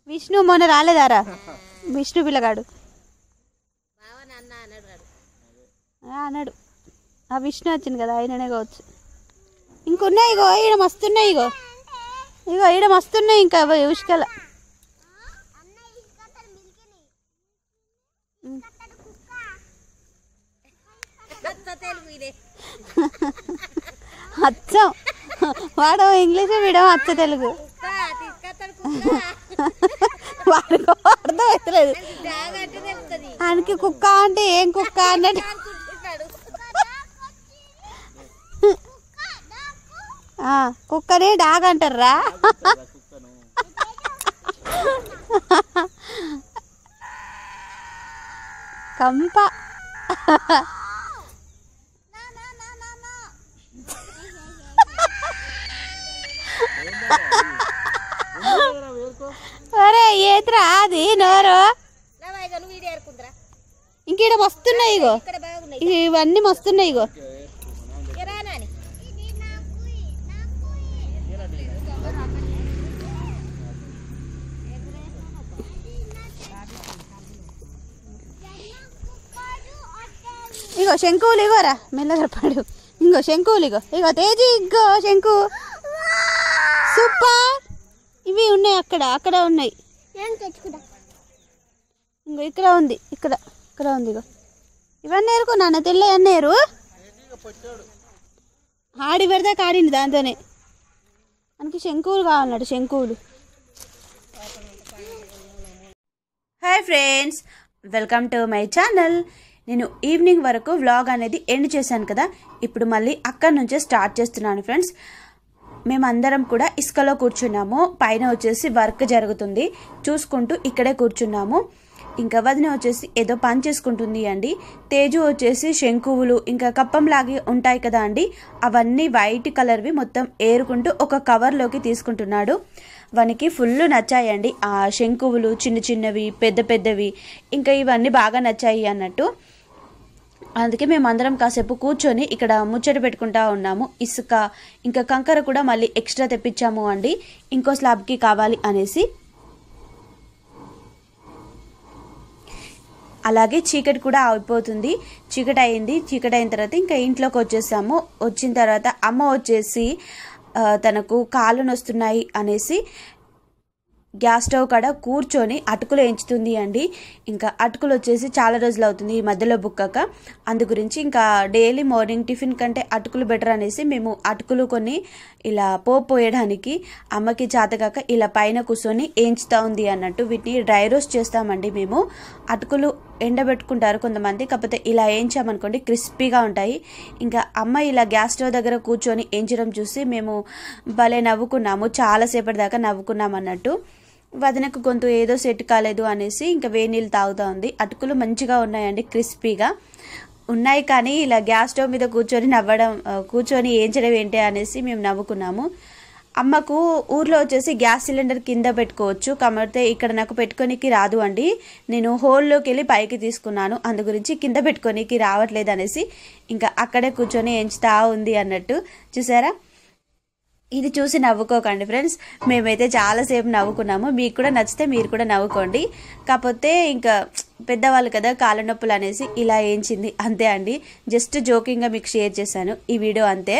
విష్ణు మొన్న రాలేదారా విష్ణు పిల్లగాడు ఆ, అన్నాడు ఆ విష్ణు వచ్చింది కదా ఆయననే కావచ్చు ఇంకున్నాయి ఇగో ఈడ మస్తున్నాయి ఇగో ఇగో ఈడ మస్తున్నాయి ఇంకా అవి ఉష్కల అచ్చం వాడు ఇంగ్లీష్ వీడో అచ్చ తెలుగు వాడికో అర్థం అవుతలేదు ఆయనకి కుక్క అంటే ఏం కుక్క అన్నట్టు ఆ, కుక్కని డాగ్ అంటారా కంప అరే ఏదిరా అది నోరు ఇంకీడ మస్తున్నాయి ఇగో ఇగో ఇవన్నీ మస్తున్నాయి ఇగో ఇగో శంకువులు ఇగోరా మెల్లగా పడు ఇంకో శంకువులు ఇగో ఇగో తేజీ ఇగో శంకు సూపర్ ఇవి ఉన్నాయి అక్కడ అక్కడ ఉన్నాయి ఇంకో ఇక్కడ ఉంది ఇక్కడ ఇక్కడ ఉంది ఇగో ఇవన్నీ ఎరుకు నాన్న తెల్ల అన్నేరు ఆడి పెడితే కాడింది దాంతోనే మనకి శంకువులు కావాలన్నాడు శంకువులు hi friends welcome to my channel నేను ఈవినింగ్ వరకు వ్లాగ్ అనేది ఎండ్ చేశాను కదా ఇప్పుడు మళ్ళీ అక్కడి నుంచే స్టార్ట్ చేస్తున్నాను ఫ్రెండ్స్ మేమందరం కూడా ఇసుకలో కూర్చున్నాము పైన వచ్చేసి వర్క్ జరుగుతుంది చూసుకుంటూ ఇక్కడే కూర్చున్నాము ఇంకా వదిన వచ్చేసి ఏదో పని చేసుకుంటుంది అండి తేజు వచ్చేసి శంకువులు ఇంకా కప్పంలాగి ఉంటాయి కదా అండి అవన్నీ వైట్ కలర్వి మొత్తం ఏరుకుంటూ ఒక కవర్లోకి తీసుకుంటున్నాడు వానికి ఫుల్ నచ్చాయండి ఆ శంకువులు చిన్న చిన్నవి పెద్ద పెద్దవి ఇంకా ఇవన్నీ బాగా నచ్చాయి అన్నట్టు అందుకే మేము అందరం కాసేపు కూర్చొని ఇక్కడ ముచ్చట పెట్టుకుంటా ఉన్నాము ఇసుక ఇంకా కంకర కూడా మళ్ళీ ఎక్స్ట్రా తెప్పించాము అండి ఇంకో స్లాబ్కి కావాలి అనేసి అలాగే చీకటి కూడా అయిపోతుంది చీకటి అయింది చీకటి అయిన తర్వాత ఇంకా ఇంట్లోకి వచ్చేసాము వచ్చిన తర్వాత అమ్మ వచ్చేసి ఆ, తనకు కాళ్ళు నొస్తున్నాయి అనేసి గ్యాస్ స్టవ్ కాడ కూర్చొని అటుకులు ఎంచుతుంది అండి ఇంకా అటుకులు వచ్చేసి చాలా రోజులు అవుతుంది ఈ మధ్యలో బుక్కక అందు గురించి ఇంకా డైలీ మార్నింగ్ టిఫిన్ కంటే అటుకులు బెటర్ అనేసి మేము అటుకులు కొన్ని ఇలా పోపు పోయడానికి అమ్మకి చేతగాక ఇలా పైన కూర్చొని ఏంచుతా ఉంది అన్నట్టు వీటిని డ్రై రోస్ట్ చేస్తామండి మేము అటుకులు ఎండబెట్టుకుంటారు కొంతమంది కాకపోతే ఇలా వేయించామనుకోండి క్రిస్పీగా ఉంటాయి ఇంకా అమ్మ ఇలా గ్యాస్ స్టవ్ దగ్గర కూర్చొని వేయించడం చూసి మేము భలే నవ్వుకున్నాము చాలాసేపటి దాకా నవ్వుకున్నాం అన్నట్టు వదినకు గొంతు ఏదో సెట్ కాలేదు అనేసి ఇంకా వేడి నీళ్ళు తాగుతూ ఉంది అటుకులు మంచిగా ఉన్నాయండి క్రిస్పీగా ఉన్నాయి కానీ ఇలా గ్యాస్ స్టవ్ మీద కూర్చొని నవ్వడం ఆ, కూర్చొని ఏంచడం ఏంటి అనేసి మేము నవ్వుకున్నాము అమ్మకు ఊర్లో వచ్చేసి గ్యాస్ సిలిండర్ కింద పెట్టుకోవచ్చు కాకపోతే ఇక్కడ నాకు పెట్టుకోనికి రాదు అండి నేను హోల్లోకి వెళ్ళి పైకి తీసుకున్నాను అందు గురించి కింద పెట్టుకోనికి రావట్లేదు అనేసి ఇంకా అక్కడే కూర్చొని ఎంచుతా ఉంది అన్నట్టు చూసారా ఇది చూసి నవ్వుకోకండి ఫ్రెండ్స్ మేమైతే చాలాసేపు నవ్వుకున్నాము మీకు కూడా నచ్చితే మీరు కూడా నవ్వుకోండి కాకపోతే ఇంకా పెద్దవాళ్ళు కదా కాళ్ళ నొప్పులు అనేసి ఇలా ఏంచింది అంతే అండి జస్ట్ జోకింగ్గా మీకు షేర్ చేశాను ఈ వీడియో అంతే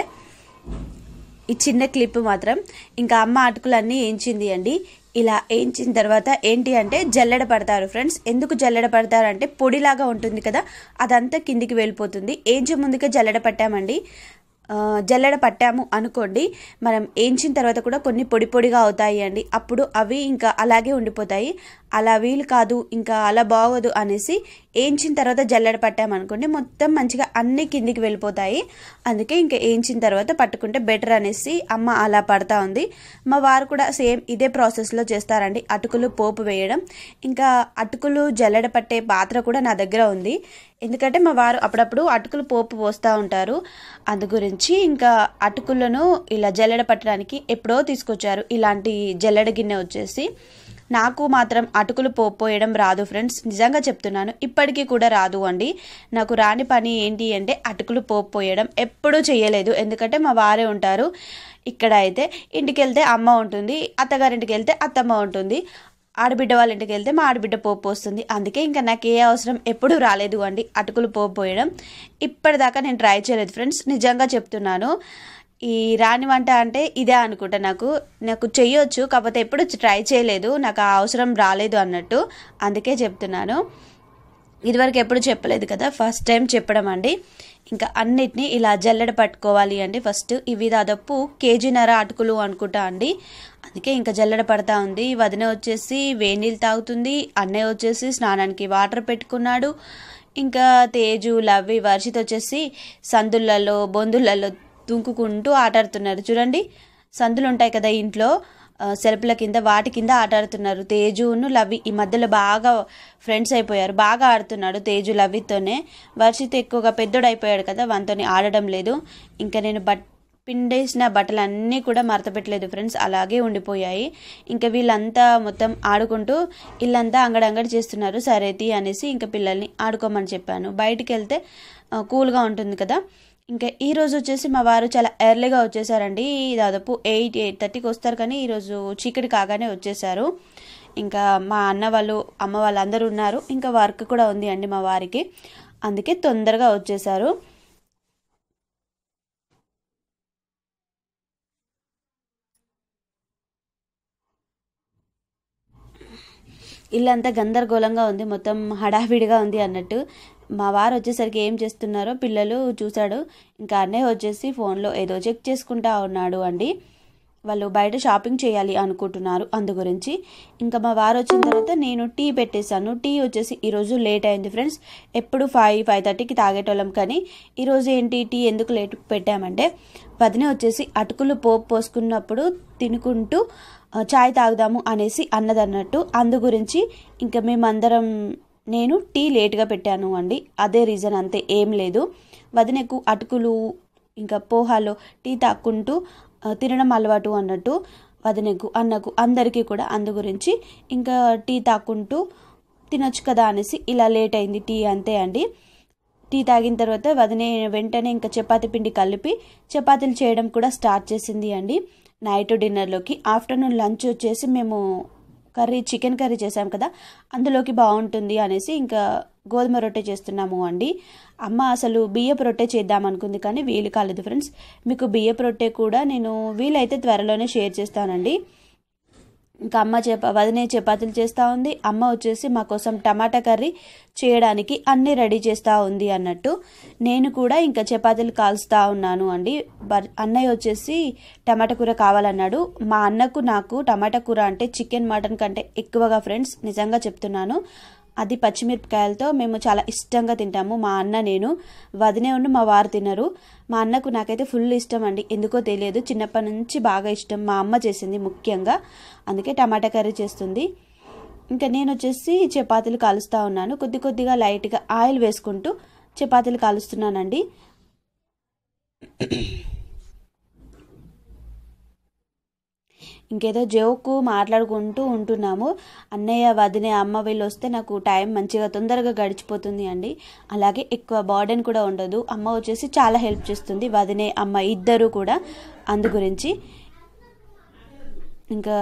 ఈ చిన్న క్లిప్ మాత్రం ఇంకా అమ్మ అటుకులన్నీ ఏంచింది అండి ఇలా వేయించిన తర్వాత ఏంటి అంటే జల్లెడ పడతారు ఫ్రెండ్స్ ఎందుకు జల్లెడ పడతారు అంటే పొడిలాగా ఉంటుంది కదా అదంతా కిందికి వెళ్ళిపోతుంది ఏంచే ముందుకే జల్లెడ పట్టామండి ఆ, జల్లెడ పట్టాము అనుకోండి మనం ఏంచిన తర్వాత కూడా కొన్ని పొడి పొడిగా అవుతాయి అండి అప్పుడు అవి ఇంకా అలాగే ఉండిపోతాయి అలా వీలు కాదు ఇంకా అలా బాగోదు అనేసి ఏంచిన తర్వాత జల్లెడ పట్టామనుకోండి మొత్తం మంచిగా అన్ని కిందికి వెళ్ళిపోతాయి అందుకే ఇంకా ఏంచిన తర్వాత పట్టుకుంటే బెటర్ అనేసి అమ్మ అలా పడతా ఉంది మా వారు కూడా సేమ్ ఇదే ప్రాసెస్లో చేస్తారండి అటుకులు పోపు వేయడం ఇంకా అటుకులు జల్లెడ పట్టే పాత్ర కూడా నా దగ్గర ఉంది ఎందుకంటే మా వారు అప్పుడప్పుడు అటుకులు పోపు పోస్తూ ఉంటారు అందు గురించి ఇంకా అటుకులను ఇలా జల్లెడ పట్టడానికి ఎప్పుడో తీసుకొచ్చారు ఇలాంటి జల్లెడ గిన్నె వచ్చేసి నాకు మాత్రం అటుకులు పోపు పోయడం రాదు ఫ్రెండ్స్ నిజంగా చెప్తున్నాను ఇప్పటికీ కూడా రాదు అండి నాకు రాని పని ఏంటి అంటే అటుకులు పోపు పోయడం ఎప్పుడూ చేయలేదు ఎందుకంటే మా వారే ఉంటారు ఇక్కడ అయితే ఇంటికి వెళ్తే అమ్మ ఉంటుంది అత్తగారింటికి వెళ్తే అత్తమ్మ ఉంటుంది ఆడబిడ్డ వాళ్ళ ఇంటికి వెళ్తే మా ఆడబిడ్డ పోపు వస్తుంది అందుకే ఇంకా నాకు ఏ అవసరం ఎప్పుడూ రాలేదు అండి అటుకులు పోపు పోయడం ఇప్పటిదాకా నేను ట్రై చేయలేదు ఫ్రెండ్స్ నిజంగా చెప్తున్నాను ఈ రాని వంట అంటే ఇదే అనుకుంటా నాకు నాకు చెయ్యొచ్చు కాకపోతే ఎప్పుడు ట్రై చేయలేదు నాకు ఆ అవసరం రాలేదు అన్నట్టు అందుకే చెప్తున్నాను ఇదివరకు ఎప్పుడు చెప్పలేదు కదా ఫస్ట్ టైం చెప్పడం అండి ఇంకా అన్నిటినీ ఇలా జల్లెడ పట్టుకోవాలి అండి ఫస్ట్ ఇవి దాదాపు కేజీన్నర అటుకులు అనుకుంటా అండి అందుకే ఇంకా జల్లెడ పడతా ఉంది వదిన వచ్చేసి వేడి నీళ్ళు తాగుతుంది అన్నయ్య వచ్చేసి స్నానానికి వాటర్ పెట్టుకున్నాడు ఇంకా తేజు లవ్వి వర్షిత్ వచ్చేసి సందులలో బొందులలో దుంకుకుంటూ ఆటాడుతున్నారు చూడండి సందులు ఉంటాయి కదా ఇంట్లో ఆ, సెల్ఫ్ల కింద వాటి కింద ఆట ఆడుతున్నారు తేజును లవి ఈ మధ్యలో బాగా ఫ్రెండ్స్ అయిపోయారు బాగా ఆడుతున్నాడు తేజు లవితోనే వర్షిత్ ఎక్కువగా పెద్దోడు అయిపోయాడు కదా వానితోని ఆడడం లేదు ఇంకా నేను బట్ పిండేసిన బట్టలు అన్నీ కూడా మడత పెట్టలేదు ఫ్రెండ్స్ అలాగే ఉండిపోయాయి ఇంకా వీళ్ళంతా మొత్తం ఆడుకుంటూ ఇల్లంతా అంగడంగడి చేస్తున్నారు సరే తీ అనేసి ఇంకా పిల్లల్ని ఆడుకోమని చెప్పాను బయటికి వెళ్తే ఆ, కూల్గా ఉంటుంది కదా ఇంకా ఈ రోజు వచ్చేసి మా వారు చాలా ఎర్లీగా వచ్చేసారండి దాదాపు ఎయిట్ ఎయిట్ థర్టీకి వస్తారు కానీ ఈరోజు చీకటి కాగానే వచ్చేసారు ఇంకా మా అన్న వాళ్ళు అమ్మ వాళ్ళు అందరూ ఉన్నారు ఇంకా వర్క్ కూడా ఉంది అండి మా వారికి అందుకే తొందరగా వచ్చేసారు ఇల్లంతా గందరగోళంగా ఉంది మొత్తం హడావిడిగా ఉంది అన్నట్టు మా వారు వచ్చేసరికి ఏం చేస్తున్నారో పిల్లలు చూశాడు ఇంకా అన్నయ్య వచ్చేసి ఫోన్లో ఏదో చెక్ చేసుకుంటా ఉన్నాడు అండి వాళ్ళు బయట షాపింగ్ చేయాలి అనుకుంటున్నారు అందు గురించి ఇంకా మా వారు వచ్చిన తర్వాత నేను టీ పెట్టేశాను టీ వచ్చేసి ఈరోజు లేట్ అయింది ఫ్రెండ్స్ ఎప్పుడు ఫైవ్ ఫైవ్ థర్టీకి తాగేటోళ్ళం కానీ ఈరోజు ఏంటి టీ ఎందుకు లేట్ పెట్టామంటే వదిన వచ్చేసి అటుకులు పోపు పోసుకున్నప్పుడు తినుకుంటూ ఆ, చాయ్ తాగుదాము అనేసి అన్నదన్నట్టు అందు గురించి ఇంకా మేమందరం నేను టీ లేట్గా పెట్టాను అండి అదే రీజన్ అంతే ఏం లేదు వదినకు అటుకులు ఇంకా పోహాలో టీ తాక్కుంటూ ఆ, తినడం అలవాటు అన్నట్టు వదినకు అన్నకు అందరికీ కూడా అందు గురించి ఇంకా టీ తాక్కుంటూ తినొచ్చు కదా అనేసి ఇలా లేట్ అయింది టీ అంతే అండి టీ తాగిన తర్వాత వదినే వెంటనే ఇంకా చపాతీ పిండి కలిపి చపాతీలు చేయడం కూడా స్టార్ట్ చేసింది అండి నైట్ డిన్నర్లోకి ఆఫ్టర్నూన్ లంచ్ వచ్చేసి మేము కర్రీ చికెన్ కర్రీ చేసాం కదా అందులోకి బాగుంటుంది అనేసి ఇంకా గోధుమ రొట్టె చేస్తున్నాము అండి అమ్మ అసలు బియ్యపు రొట్టె చేద్దాం అనుకుంది కానీ వీలు కాలేదు ఫ్రెండ్స్ మీకు బియ్యపు రొట్టె కూడా నేను వీలైతే త్వరలోనే షేర్ చేస్తానండి ఇంకా అమ్మ చప వదినే చపాతీలు చేస్తూ ఉంది అమ్మ వచ్చేసి మా కోసం టమాటా కర్రీ చేయడానికి అన్నీ రెడీ చేస్తూ ఉంది అన్నట్టు నేను కూడా ఇంకా చపాతీలు కాల్స్తూ ఉన్నాను అండి బర్ అన్నయ్య వచ్చేసి టమాటా కూర కావాలన్నాడు మా అన్నకు నాకు టమాటా కూర అంటే చికెన్ మటన్ కంటే ఎక్కువగా ఫ్రెండ్స్ నిజంగా చెప్తున్నాను అది పచ్చిమిరపకాయలతో మేము చాలా ఇష్టంగా తింటాము మా అన్న నేను వదినే ఉండి మా వారు తినరు మా అన్నకు నాకైతే ఫుల్ ఇష్టం అండి ఎందుకో తెలియదు చిన్నప్పటి నుంచి బాగా ఇష్టం మా అమ్మ చేసింది ముఖ్యంగా అందుకే టమాటా కర్రీ చేస్తుంది ఇంకా నేను వచ్చేసి చపాతీలు కాలుస్తూ ఉన్నాను కొద్ది కొద్దిగా లైట్గా ఆయిల్ వేసుకుంటూ చపాతీలు కాలుస్తున్నానండి ఇంకేదో జోకు మాట్లాడుకుంటూ ఉంటున్నాము అన్నయ్య వదినే అమ్మ వీళ్ళు వస్తే నాకు టైం మంచిగా తొందరగా గడిచిపోతుంది అండి అలాగే ఎక్కువ బర్డెన్ కూడా ఉండదు అమ్మ వచ్చేసి చాలా హెల్ప్ చేస్తుంది వదినే అమ్మ ఇద్దరు కూడా అందు గురించి ఇంకా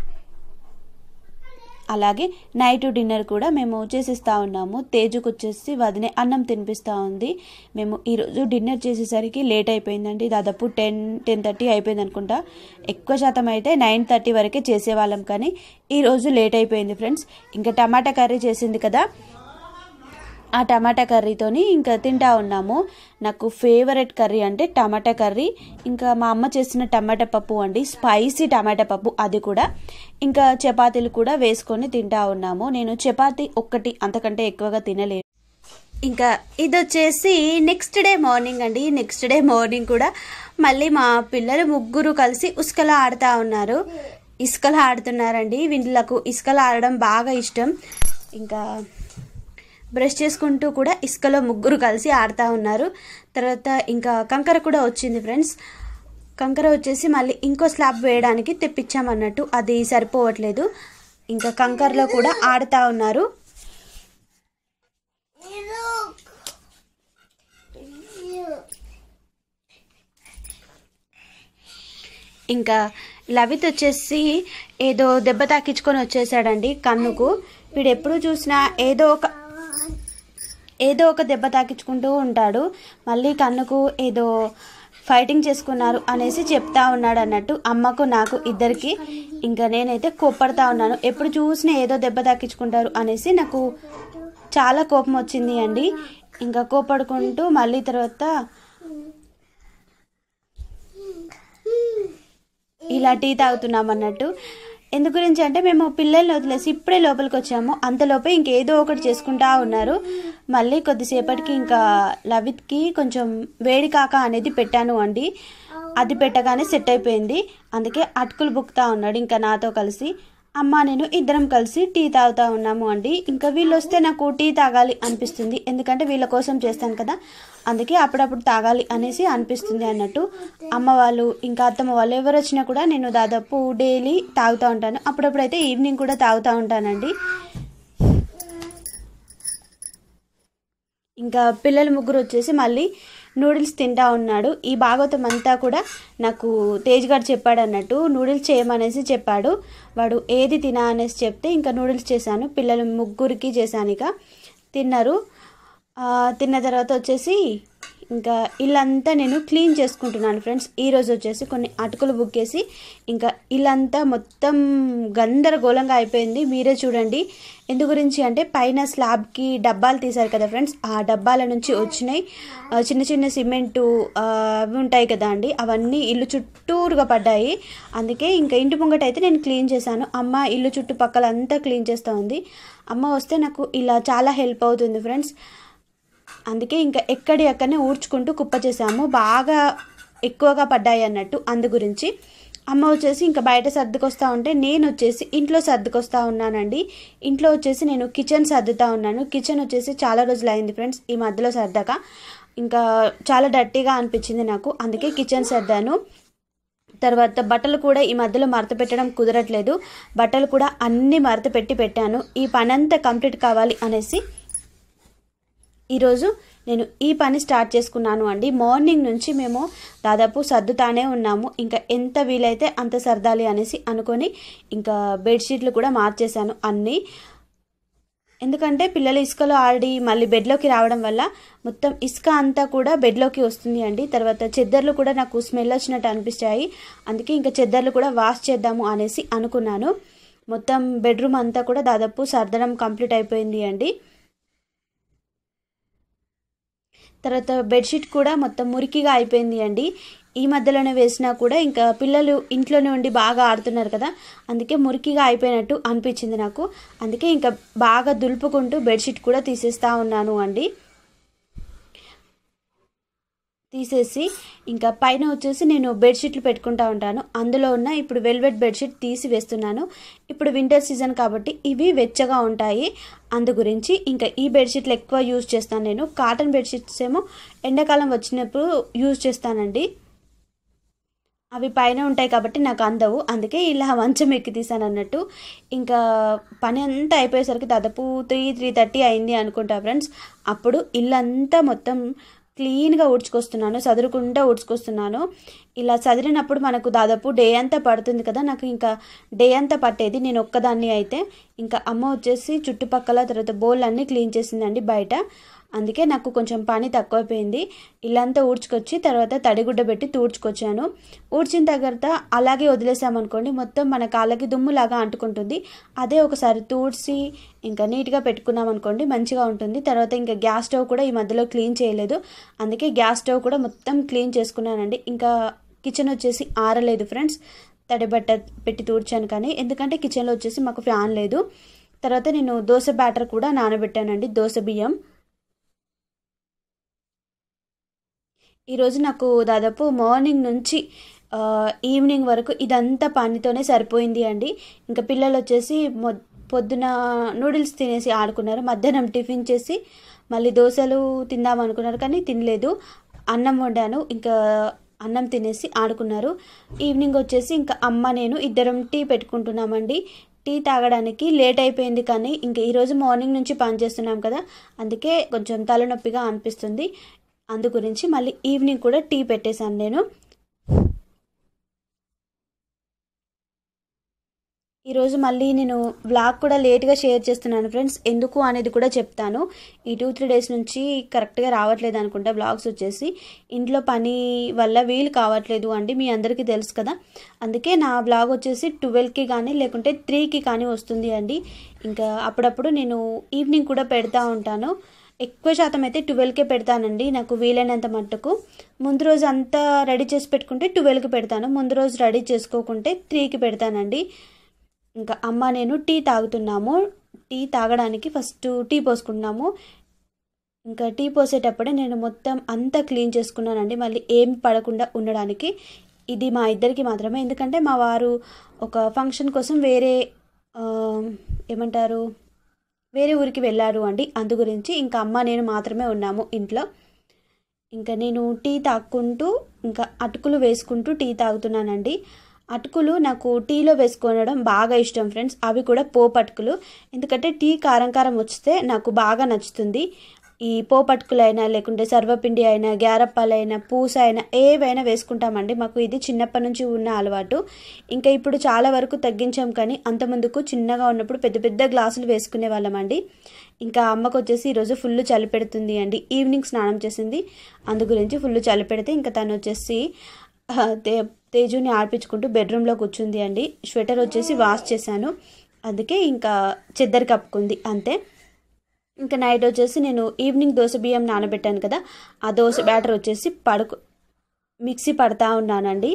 అలాగే నైట్ డిన్నర్ కూడా మేము చేసిస్తూ ఉన్నాము తేజుకు వచ్చేసి వదినే అన్నం తినిపిస్తూ ఉంది మేము ఈరోజు డిన్నర్ చేసేసరికి లేట్ అయిపోయిందండి దాదాపు టెన్ టెన్ థర్టీ అయిపోయింది అనుకుంటా ఎక్కువ శాతం అయితే నైన్ థర్టీ వరకే చేసేవాళ్ళం కానీ ఈరోజు లేట్ అయిపోయింది ఫ్రెండ్స్ ఇంకా టమాటా కర్రీ చేసింది కదా ఆ టమాటా కర్రీతోని ఇంకా తింటా ఉన్నాము నాకు ఫేవరెట్ కర్రీ అంటే టమాటా కర్రీ ఇంకా మా అమ్మ చేసిన టమాటా పప్పు అండి స్పైసీ టమాటా పప్పు అది కూడా ఇంకా చపాతీలు కూడా వేసుకొని తింటా ఉన్నాము నేను చపాతీ ఒక్కటి అంతకంటే ఎక్కువగా తినలేదు ఇంకా ఇది వచ్చేసి నెక్స్ట్ డే మార్నింగ్ అండి నెక్స్ట్ డే మార్నింగ్ కూడా మళ్ళీ మా పిల్లలు ముగ్గురు కలిసి ఉసుకలో ఆడుతూ ఉన్నారు ఇసుకలో ఆడుతున్నారండి వీళ్ళకు ఇసుకలో ఆడడం బాగా ఇష్టం ఇంకా బ్రష్ చేసుకుంటూ కూడా ఇసుకలో ముగ్గురు కలిసి ఆడుతూ ఉన్నారు తర్వాత ఇంకా కంకర కూడా వచ్చింది ఫ్రెండ్స్ కంకర వచ్చేసి మళ్ళీ ఇంకో స్లాబ్ వేయడానికి తెప్పించామన్నట్టు అది సరిపోవట్లేదు ఇంకా కంకరలో కూడా ఆడుతూ ఉన్నారు ఇంకా లవిత్ వచ్చేసి ఏదో దెబ్బ తాకించుకొని వచ్చేసాడండి కన్నుకు వీడు ఎప్పుడు చూసినా ఏదో ఒక ఏదో ఒక దెబ్బ తాకించుకుంటూ ఉంటాడు మళ్ళీ కన్నుకు ఏదో ఫైటింగ్ చేసుకున్నారు అనేసి చెప్తా ఉన్నాడు అన్నట్టు అమ్మకు నాకు ఇద్దరికి ఇంకా నేనైతే కోప్పడతా ఉన్నాను ఎప్పుడు చూసినా ఏదో దెబ్బ తాకించుకుంటారు అనేసి నాకు చాలా కోపం వచ్చింది అండి ఇంకా కోపడుకుంటూ మళ్ళీ తర్వాత ఇలా టీ తాగుతున్నాం అన్నట్టు ఎందు గురించి అంటే మేము పిల్లల్ని వదిలేసి ఇప్పుడే లోపలికి వచ్చాము అంతలోపే ఇంకేదో ఒకటి చేసుకుంటా ఉన్నారు మళ్ళీ కొద్దిసేపటికి ఇంకా లవిత్కి కొంచెం వేడి కాక అనేది పెట్టాను అండి అది పెట్టగానే సెట్ అయిపోయింది అందుకే అటుకులు బుక్తా ఉన్నాడు ఇంకా నాతో కలిసి అమ్మ నేను ఇద్దరం కలిసి టీ తాగుతా ఉన్నాము అండి ఇంకా వీళ్ళు వస్తే నాకు టీ తాగాలి అనిపిస్తుంది ఎందుకంటే వీళ్ళ కోసం చేస్తాను కదా అందుకే అప్పుడప్పుడు తాగాలి అనేసి అనిపిస్తుంది అన్నట్టు అమ్మ వాళ్ళు ఇంకా అత్తమ్మ వాళ్ళు ఎవరు వచ్చినా కూడా నేను దాదాపు డైలీ తాగుతూ ఉంటాను అప్పుడప్పుడు అయితే ఈవినింగ్ కూడా తాగుతూ ఉంటానండి ఇంకా పిల్లలు ముగ్గురు వచ్చేసి మళ్ళీ నూడిల్స్ తింటా ఉన్నాడు ఈ భాగవతం అంతా కూడా నాకు తేజ్ గారు చెప్పాడు అన్నట్టు నూడిల్స్ చేయమనేసి చెప్పాడు వాడు ఏది తినా అనేసి చెప్తే ఇంకా నూడిల్స్ చేశాను పిల్లలు ముగ్గురికి చేశాను ఇక తిన్నారు ఆ, తిన్న తర్వాత వచ్చేసి ఇంకా ఇల్లంతా నేను క్లీన్ చేసుకుంటున్నాను ఫ్రెండ్స్ ఈరోజు వచ్చేసి కొన్ని అటుకులు బుక్కేసి ఇంకా ఇల్లంతా మొత్తం గందరగోళంగా అయిపోయింది మీరే చూడండి ఎందు గురించి అంటే పైన స్లాబ్కి డబ్బాలు తీశారు కదా ఫ్రెండ్స్ ఆ డబ్బాల నుంచి వచ్చినాయి ఆ, చిన్న చిన్న సిమెంటు ఆ, అవి ఉంటాయి కదా అండి అవన్నీ ఇల్లు చుట్టూరుగా పడ్డాయి అందుకే ఇంకా ఇంటి ముంగట అయితే నేను క్లీన్ చేశాను అమ్మ ఇల్లు చుట్టుపక్కల అంతా క్లీన్ చేస్తూ ఉంది అమ్మ వస్తే నాకు ఇలా చాలా హెల్ప్ అవుతుంది ఫ్రెండ్స్ అందుకే ఇంకా ఎక్కడి అక్కడనే ఊడ్చుకుంటూ కుప్ప చేసాము బాగా ఎక్కువగా పడ్డాయి అన్నట్టు అందు గురించి అమ్మ వచ్చేసి ఇంకా బయట సర్దుకొస్తా ఉంటే నేను వచ్చేసి ఇంట్లో సర్దుకొస్తా ఉన్నానండి ఇంట్లో వచ్చేసి నేను కిచెన్ సర్దుతా ఉన్నాను కిచెన్ వచ్చేసి చాలా రోజులు అయింది ఫ్రెండ్స్ ఈ మధ్యలో సర్దాక ఇంకా చాలా డర్టీగా అనిపించింది నాకు అందుకే కిచెన్ సర్దాను తర్వాత బట్టలు కూడా ఈ మధ్యలో మడత పెట్టడం కుదరట్లేదు బట్టలు కూడా అన్ని మడత పెట్టి పెట్టాను ఈ పనంతా కంప్లీట్ కావాలి అనేసి ఈరోజు నేను ఈ పని స్టార్ట్ చేసుకున్నాను అండి మార్నింగ్ నుంచి మేము దాదాపు సర్దుతానే ఉన్నాము ఇంకా ఎంత వీలైతే అంత సర్దాలి అనేసి అనుకొని ఇంకా బెడ్షీట్లు కూడా మార్చేశాను అన్నీ ఎందుకంటే పిల్లలు ఇసుకలో ఆడి మళ్ళీ బెడ్లోకి రావడం వల్ల మొత్తం ఇసుక అంతా కూడా బెడ్లోకి వస్తుంది అండి తర్వాత చెద్దర్లు కూడా నాకు స్మెల్ వచ్చినట్టు అనిపిస్తాయి అందుకే ఇంకా చెద్దర్లు కూడా వాష్ చేద్దాము అనేసి అనుకున్నాను మొత్తం బెడ్రూమ్ అంతా కూడా దాదాపు సర్దడం కంప్లీట్ అయిపోయింది అండి తర్వాత బెడ్షీట్ కూడా మొత్తం మురికిగా అయిపోయింది అండి ఈ మధ్యలోనే వేసినా కూడా ఇంకా పిల్లలు ఇంట్లోనే ఉండి బాగా ఆడుతున్నారు కదా అందుకే మురికిగా అయిపోయినట్టు అనిపించింది నాకు అందుకే ఇంకా బాగా దులుపుకుంటూ బెడ్షీట్ కూడా తీసేస్తా ఉన్నాను అండి తీసేసి ఇంకా పైన వచ్చేసి నేను బెడ్షీట్లు పెట్టుకుంటా ఉంటాను అందులో ఉన్న ఇప్పుడు వెల్వెట్ బెడ్షీట్ తీసి వేస్తున్నాను ఇప్పుడు వింటర్ సీజన్ కాబట్టి ఇవి వెచ్చగా ఉంటాయి అందు గురించి ఇంకా ఈ బెడ్షీట్లు ఎక్కువ యూజ్ చేస్తాను నేను కాటన్ బెడ్షీట్స్ ఏమో ఎండాకాలం వచ్చినప్పుడు యూజ్ చేస్తానండి అవి పైన ఉంటాయి కాబట్టి నాకు అందవు అందుకే ఇలా మంచం ఎక్కి తీసాను అన్నట్టు ఇంకా పని అంతా అయిపోయేసరికి దాదాపు త్రీ త్రీ థర్టీ అయింది అనుకుంటా ఫ్రెండ్స్ అప్పుడు ఇల్లంతా మొత్తం క్లీన్గా ఊడ్చుకొస్తున్నాను చదురుకుంటా ఊడ్చుకొస్తున్నాను ఇలా చదిరినప్పుడు మనకు దాదాపు డే అంతా పడుతుంది కదా నాకు ఇంకా డే అంతా పట్టేది నేను ఒక్కదాన్ని అయితే ఇంకా అమ్మ వచ్చేసి చుట్టుపక్కల తర్వాత బౌల్ అన్నీ క్లీన్ చేసిందండి బయట అందుకే నాకు కొంచెం పని తక్కువైపోయింది ఇల్లంతా ఊడ్చుకొచ్చి తర్వాత తడిగుడ్డ పెట్టి తూడ్చుకొచ్చాను ఊడ్చిన తర్వాత అలాగే వదిలేసామనుకోండి మొత్తం మన కాళ్ళకి దుమ్ములాగా అంటుకుంటుంది అదే ఒకసారి తూడ్చి ఇంకా నీట్గా పెట్టుకున్నాం అనుకోండి మంచిగా ఉంటుంది తర్వాత ఇంకా గ్యాస్ స్టవ్ కూడా ఈ మధ్యలో క్లీన్ చేయలేదు అందుకే గ్యాస్ స్టవ్ కూడా మొత్తం క్లీన్ చేసుకున్నానండి ఇంకా కిచెన్ వచ్చేసి ఆరలేదు ఫ్రెండ్స్ తడి బట్ట పెట్టి తూడ్చాను కానీ ఎందుకంటే కిచెన్లో వచ్చేసి మాకు ఫ్యాన్ లేదు తర్వాత నేను దోశ బ్యాటర్ కూడా నానబెట్టానండి దోశ బియ్యం ఈరోజు నాకు దాదాపు మార్నింగ్ నుంచి ఆ, ఈవినింగ్ వరకు ఇదంతా పనితోనే సరిపోయింది అండి ఇంకా పిల్లలు వచ్చేసి మొ పొద్దున నూడిల్స్ తినేసి ఆడుకున్నారు మధ్యాహ్నం టిఫిన్ చేసి మళ్ళీ దోశలు తిందాం అనుకున్నారు కానీ తినలేదు అన్నం వండాను ఇంకా అన్నం తినేసి ఆడుకున్నారు ఈవినింగ్ వచ్చేసి ఇంకా అమ్మ నేను ఇద్దరం టీ పెట్టుకుంటున్నామండి టీ తాగడానికి లేట్ అయిపోయింది కానీ ఇంకా ఈరోజు మార్నింగ్ నుంచి పని చేస్తున్నాం కదా అందుకే కొంచెం తలనొప్పిగా అనిపిస్తుంది అందు గురించి మళ్ళీ ఈవినింగ్ కూడా టీ పెట్టేశాను నేను ఈరోజు మళ్ళీ నేను వ్లాగ్ కూడా లేట్గా షేర్ చేస్తున్నాను ఫ్రెండ్స్ ఎందుకు అనేది కూడా చెప్తాను ఈ టూ త్రీ డేస్ నుంచి కరెక్ట్గా రావట్లేదు అనుకుంటా వ్లాగ్స్ వచ్చేసి ఇంట్లో పని వల్ల వీలు కావట్లేదు అండి మీ అందరికీ తెలుసు కదా అందుకే నా వ్లాగ్ వచ్చేసి ట్వెల్వ్కి కానీ లేకుంటే త్రీకి కానీ వస్తుంది అండి ఇంకా అప్పుడప్పుడు నేను ఈవినింగ్ కూడా పెడతా ఉంటాను ఎక్కువ శాతం అయితే ట్వెల్వ్కే పెడతానండి నాకు వీలైనంత మట్టుకు ముందు రోజు అంతా రెడీ చేసి పెట్టుకుంటే ట్వెల్వ్కి పెడతాను ముందు రోజు రెడీ చేసుకోకుంటే త్రీకి పెడతానండి ఇంకా అమ్మ నేను టీ తాగుతున్నాము టీ తాగడానికి ఫస్ట్ టీ పోసుకున్నాము ఇంకా టీ పోసేటప్పుడే నేను మొత్తం అంతా క్లీన్ చేసుకున్నానండి మళ్ళీ ఏం పడకుండా ఉండడానికి ఇది మా ఇద్దరికి మాత్రమే ఎందుకంటే మా వారు ఒక ఫంక్షన్ కోసం వేరే ఆ, ఏమంటారు వేరే ఊరికి వెళ్ళారు అండి అందు గురించి ఇంకా అమ్మ నేను మాత్రమే ఉన్నాము ఇంట్లో ఇంకా నేను టీ తాక్కుంటూ ఇంకా అటుకులు వేసుకుంటూ టీ తాగుతున్నానండి అటుకులు నాకు టీలో వేసుకోవడం బాగా ఇష్టం ఫ్రెండ్స్ అవి కూడా పోపు అటుకులు ఎందుకంటే టీ కారం కారం వస్తే నాకు బాగా నచ్చుతుంది ఈ పోపు అటుకులైనా లేకుంటే సర్వపిండి అయినా గ్యారప్పాలైనా పూస అయినా ఏవైనా వేసుకుంటామండి మాకు ఇది చిన్నప్పటి నుంచి ఉన్న అలవాటు ఇంకా ఇప్పుడు చాలా వరకు తగ్గించాం కానీ అంత ముందుకు చిన్నగా ఉన్నప్పుడు పెద్ద పెద్ద గ్లాసులు వేసుకునే వాళ్ళమండి ఇంకా అమ్మకు వచ్చేసి ఈరోజు ఫుల్ చలి పెడుతుంది అండి ఈవినింగ్ స్నానం చేసింది అందు గురించి ఫుల్ చలి పెడితే ఇంకా తను వచ్చేసి ఆ, తే తేజుని ఆడిపించుకుంటూ బెడ్రూమ్లో కూర్చుంది అండి స్వెటర్ వచ్చేసి వాష్ చేశాను అందుకే ఇంకా చెద్దరు కప్పుకుంది అంతే ఇంకా నైట్ వచ్చేసి నేను ఈవినింగ్ దోశ బియ్యం నానబెట్టాను కదా ఆ దోశ బ్యాటర్ వచ్చేసి పడుకు మిక్సీ పడతా ఉన్నానండి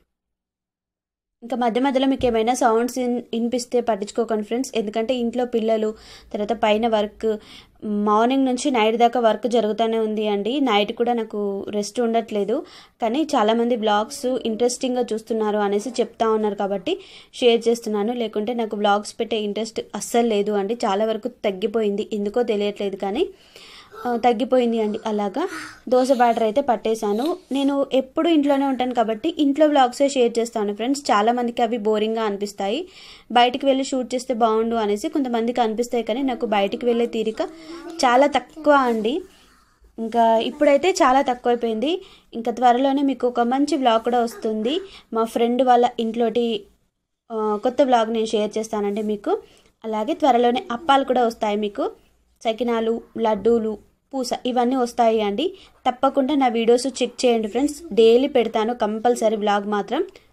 ఇంకా మధ్య మధ్యలో మీకు ఏమైనా సౌండ్స్ విన్ వినిపిస్తే పట్టించుకోకండి ఫ్రెండ్స్ ఎందుకంటే ఇంట్లో పిల్లలు తర్వాత పైన వర్క్ మార్నింగ్ నుంచి నైట్ దాకా వర్క్ జరుగుతూనే ఉంది అండి నైట్ కూడా నాకు రెస్ట్ ఉండట్లేదు కానీ చాలామంది బ్లాగ్స్ ఇంట్రెస్టింగ్గా చూస్తున్నారు అనేసి చెప్తా ఉన్నారు కాబట్టి షేర్ చేస్తున్నాను లేకుంటే నాకు బ్లాగ్స్ పెట్టే ఇంట్రెస్ట్ అస్సలు లేదు అండి చాలా వరకు తగ్గిపోయింది ఎందుకో తెలియట్లేదు కానీ ఆ, తగ్గిపోయింది అండి అలాగా దోశ బ్యాటర్ అయితే పట్టేశాను నేను ఎప్పుడు ఇంట్లోనే ఉంటాను కాబట్టి ఇంట్లో బ్లాగ్సే షేర్ చేస్తాను ఫ్రెండ్స్ చాలా మందికి అవి బోరింగ్గా అనిపిస్తాయి బయటికి వెళ్ళి షూట్ చేస్తే బాగుండు అనేసి కొంతమందికి అనిపిస్తాయి కానీ నాకు బయటికి వెళ్ళే తీరిక చాలా తక్కువ అండి ఇంకా ఇప్పుడైతే చాలా తక్కువైపోయింది ఇంకా త్వరలోనే మీకు ఒక మంచి వ్లాగ్ కూడా వస్తుంది మా ఫ్రెండ్ వాళ్ళ ఇంట్లోటి ఆ, కొత్త వ్లాగ్ నేను షేర్ చేస్తానండి మీకు అలాగే త్వరలోనే అప్పాలు కూడా వస్తాయి మీకు సకినాలు లడ్డూలు పూస ఇవన్నీ వస్తాయి అండి తప్పకుండా నా వీడియోస్ చెక్ చేయండి ఫ్రెండ్స్ డైలీ పెడతాను కంపల్సరీ వ్లాగ్ మాత్రం